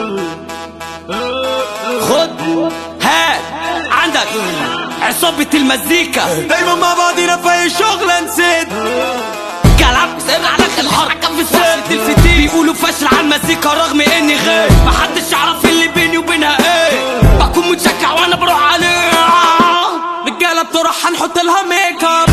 خد هات عندك عصابة المزيكا دايما مع بعضينا في اي شغلة نسيت كلام سر على خل حركة في السد الفتيل بيقولوا فاشل على المزيكا رغم اني غير محدش يعرف اللي بيني وبينها ايه بكون متشجع وانا بروح عليه رجالة بتروح هنحط لها ميك اب